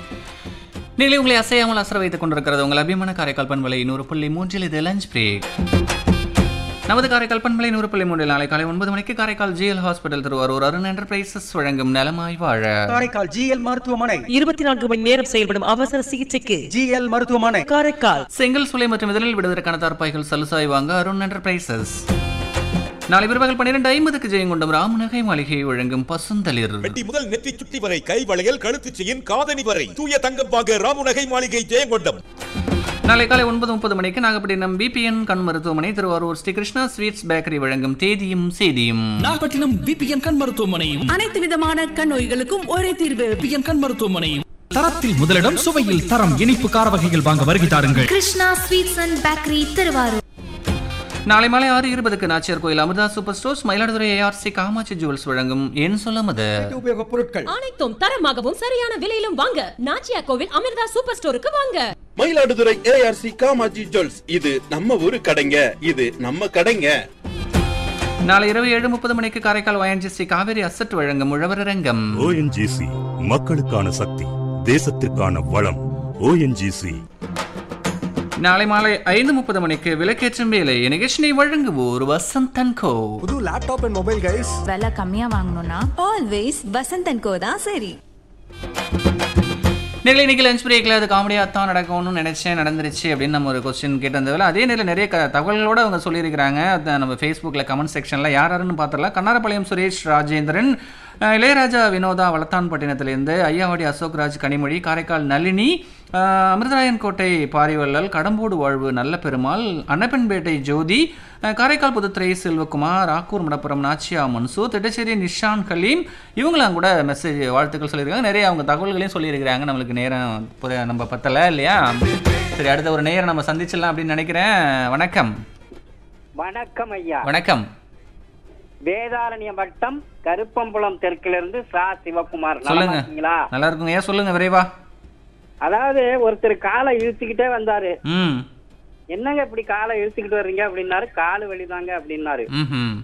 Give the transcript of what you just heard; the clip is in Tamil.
நீங்களே உங்களை அசையாமல் அசர வைத்துக் கொண்டிருக்கிறது உங்கள் அபிமான காரைக்கால் பண்பலை நூறு புள்ளி மூன்றில் இது லஞ்ச் பிரேக் நமது காரைக்கால் பண்பலை நூறு புள்ளி மூன்றில் நாளை காலை ஒன்பது மணிக்கு Karaikal GL hospital Thiruvarur Arun enterprises வழங்கும் நலமாய் வாழ காரைக்கால் ஜிஎல் மருத்துவமனை இருபத்தி நான்கு மணி நேரம் செயல்படும் அவசர சிகிச்சைக்கு ஜிஎல் மருத்துவமனை காரைக்கால் செங்கல் சுலை மற்றும் இதழில் விடுவதற்கான தற்பாய்கள் சலுசாய் வாங்க அருண் என்டர்பிரைசஸ் நாளை பிற்பகல் பன்னிரண்டு ஐம்பதுக்கு ஜெயங்கொண்டம் ராமநகை மாளிகை வழங்கும் பசுந்தளிர் வெட்டி முதல் நெற்றி சுட்டி வரை கை வளையல் கழுத்து செயின் காதணி வரை தூய தங்கம் வாங்க ராமுநகை மாளிகை ஜெயங்கொண்டம் நாளை காலை ஒன்பது முப்பது மணிக்கு நாகப்பட்டினம் பிபிஎன் கண் மருத்துவமனை திருவாரூர் ஸ்ரீ கிருஷ்ணா ஸ்வீட்ஸ் பேக்கரி வழங்கும் தேதியும் செய்தியும் நாகப்பட்டினம் பிபிஎன் கண் மருத்துவமனையும் அனைத்து விதமான கண் நோய்களுக்கும் ஒரே தீர்வு பிபிஎன் கண் மருத்துவமனையும் தரத்தில் முதலிடம் சுவையில் தரம் இனிப்பு கார வகைகள் வாங்க வருகை தாருங்கள் Krishna sweets and bakery Thiruvarur நாளை மாலை ஆறு இருபதுக்கு Nachiyar Koil Amirtha super stores Mayiladuthurai ARC Kamatchi jewels வழங்கும் என் சொல்லாமது உபயோகப் பொருட்கள் அனைத்தும் தரமாகவும் சரியான விலையிலும் வாங்க நாச்சியா கோவில் அமிர்தா சூப்பர் ஸ்டோருக்கு வாங்க மயிலாடுதுறை ஏஆர்சி காமாஜி ஜுவல்ஸ் இது நம்ம ஊரு கடைங்க இது நம்ம கடைங்க நாளை இரவு ஏழு முப்பது மணிக்கு காரைக்கால் ஒயன்ஜிசி காவேரி அசட் வழங்கும் உழவரங்கம் ஓஎன்ஜிசி மக்களுக்கான சக்தி தேசத்திற்கான வளம் ஓஎன்ஜிசி நாளை மாலை ஐந்து முப்பது மணிக்கு விளக்கேற்றும் வேலை நிகழ்ச்சியை வழங்குவோர் வசந்தன் கோ புது லேப்டாப் அண்ட் மொபைல் கைஸ் விலை கம்மியா வாங்கணும்னா ஆல்வேஸ் வசந்தன் கோ தான் சரி நிகழ்ச்சி இன்னைக்கு லஞ்ச் பிரேக்கில் அது காமெடியாக தான் நடக்கும்னு நினச்சேன் நடந்துருச்சு அப்படின்னு நம்ம ஒரு கொஸ்டின் கேட்டிருந்ததில் அதே நேரில் நிறைய க தகவல்களோடு அவங்க சொல்லியிருக்கிறாங்க அதை நம்ம ஃபேஸ்புக்கில் கமெண்ட் செக்ஷனில் யார் யாருன்னு பார்த்துடலாம் கண்ணாரப்பாளையம் சுரேஷ் ராஜேந்திரன் அஹ் இளையராஜா வினோதா வளத்தான்பட்டினத்திலேருந்து ஐயாவாடி அசோக்ராஜ் கனிமொழி காரைக்கால் நளினி அஹ் அமிர்தராயன் கோட்டை பாரிவள்ளல் கடம்போடு வாழ்வு நல்ல பெருமாள் அன்னப்பன்பேட்டை ஜோதி அஹ் காரைக்கால் புதுத்துறை செல்வகுமார் ஆக்கூர் மடப்புரம் நாச்சியா மன்சூர் திட்டச்சேரி நிஷான் கலீம் இவங்களாம் கூட மெசேஜ் வாழ்த்துக்கள் சொல்லியிருக்காங்க நிறைய அவங்க தகவல்களையும் சொல்லியிருக்கிறாங்க நம்மளுக்கு நேரம் புரிய- நம்ம பத்தலை இல்லையா சரி அடுத்த ஒரு நேரம் நம்ம சந்திச்சிடலாம் அப்படின்னு நினைக்கிறேன் வணக்கம் வணக்கம் ஐயா வணக்கம் வேதாரண்யம் வட்டம் கருப்பம்புலம் தெற்கிலிருந்து சா சிவகுமார் நலமா சொல்லுங்க இருக்கீங்களா நல்லா இருக்குங்க ஏன் சொல்லுங்க விரைவா அதாவது ஒருத்தர் காலை இழுத்துக்கிட்டே வந்தாரு ம் என்னங்க இப்படி காலை இழுத்துக்கிட்டு வர்றீங்க அப்படின்னாரு காலு வலிதாங்க அப்படின்னாரு ம்